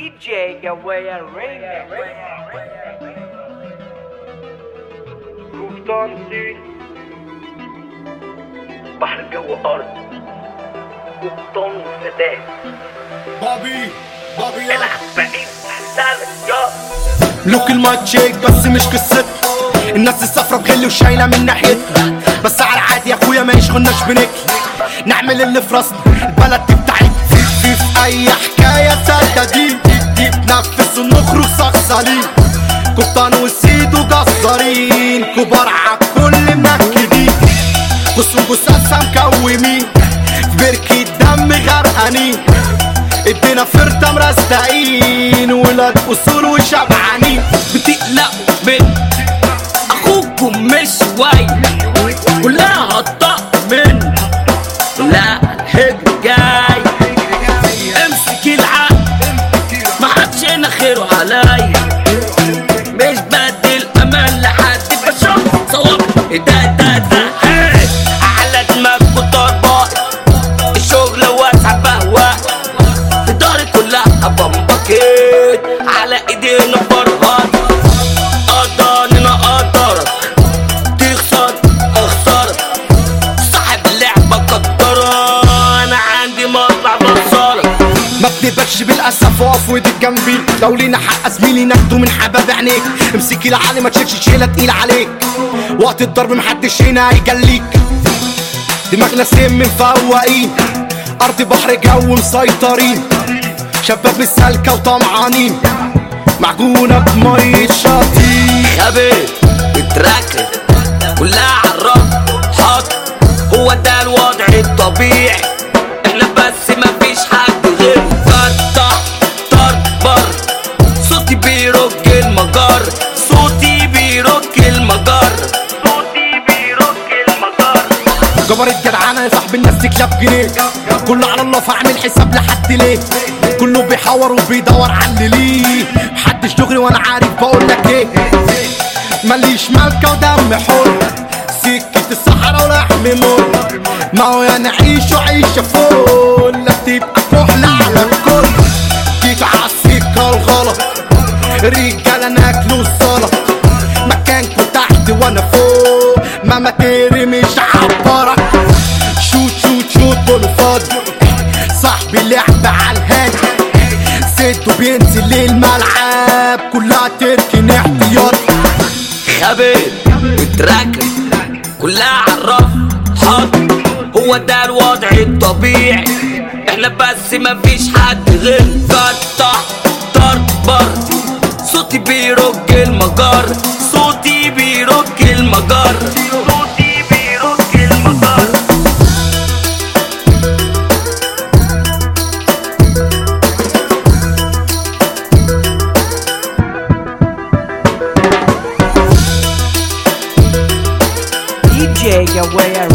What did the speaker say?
DJ Gawaya Remix قبطان سين بحر جو أرض قبطان سداد بابي بابي يا العب بعيد سالك يا لوك الماتشيك بس مش قصتنا الناس الصفرا بغل وشايلة من ناحيتنا بس على العادي يا اخويا ما يشغلناش بنكل نعمل اللي في راسنا البلد دي بتاعتنا في في في اي حكاية سدادين دي تنفس ونخرج صخصالين قبطان والسيد وجزارين كبار عالكل منكدين بصوا جثثها مكومين في بركة دم غرقانين ادينا فرطة مرستقين ولاد اصول وشبعانين بتقلقوا من اخوكم مش شوي كلها هتطق من لا الهجر جاي امسك العقل ما حدش هنا خيره عليا مش بدي الامان لحد بشوف صواب ده ده ده هي. على دماغكوا ضربات الشغل واسع بهواء الدار كلها بمبكت على ايدينا فرهان قدرنا قدرك تخسر اخسرك صاحب اللعبة قدرة انا عندي مطلع بصرك ما بنقبلش بالاسف واقف وديك جنبي لو لينا حق زميلي ناخده من حباب عينيك امسكي العالي ما تشيلش شيله تقيله عليك وقت الضرب محدش هنا هيجليك دماغنا سم مفوقين ارض بحر جو مسيطرين شباب السالكه وطمعانين معجونه بميه شاطين خبيث بتركز كلها عالرف حط هو ده الوضع الطبيعي احنا بس مفيش حد غير قطع طرد بر صوتي بيرج المجر صوتي بيرج المجر صوتي بيرك المطر جبرت جدعانه يا صاحب الناس تكلب جنيه كله على الله فاعمل حساب لحد ليه كله بيحور وبيدور على اللي ليه محدش دغري وانا عارف بقول لك ايه ماليش مالكه ودم حر سكة الصحراء ولحم مر ما هو يا نعيش وعيشة فل لا تبقى كحلة على الكل جيت عالسكة الغلط رجالة ناكلوا السلط مكانكوا تحت وانا فوق ماما تيري مش عبرك شوت شوت شوت كله فاضي صاحبي لعب على الهادي سيدو بينزل للملعب كلها تركن احتياطي خبيث بتركز كلها عالرف حط هو ده الوضع الطبيعي احنا بس مفيش حد غير قطع طرد بر صوتي بيرج المجر صوتي بيرج المجر صوتي بيرك المطر DJ Gawaya